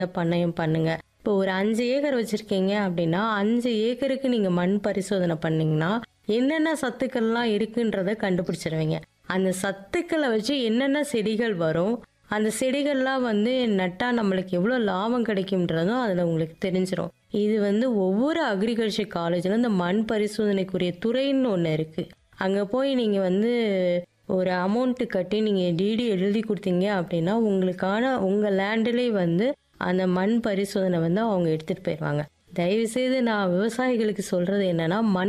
பண்ணையம் பண்ணுங்க இப்போ ஒரு அஞ்சு ஏக்கர் வச்சிருக்கீங்க அப்படின்னா அஞ்சு ஏக்கருக்கு நீங்க மண் பரிசோதனை பண்ணீங்கன்னா என்னென்ன சத்துக்கள்லாம் இருக்குன்றத கண்டுபிடிச்சிருவீங்க அந்த சத்துக்களை வச்சு என்னென்ன செடிகள் வரும் அந்த செடிகள்லாம் வந்து நட்டா நம்மளுக்கு எவ்வளோ லாபம் கிடைக்கும்ன்றதும் அதில் உங்களுக்கு தெரிஞ்சிடும் இது வந்து ஒவ்வொரு அக்ரிகல்ச்சர் காலேஜில் இந்த மண் பரிசோதனைக்குரிய துறைன்னு ஒன்று இருக்குது அங்கே போய் நீங்கள் வந்து ஒரு அமௌண்ட்டு கட்டி நீங்கள் டிடி எழுதி கொடுத்தீங்க அப்படின்னா உங்களுக்கான உங்கள் லேண்டிலே வந்து அந்த மண் பரிசோதனை வந்து அவங்க எடுத்துகிட்டு போயிடுவாங்க தயவுசெய்து நான் விவசாயிகளுக்கு சொல்கிறது என்னன்னா மண்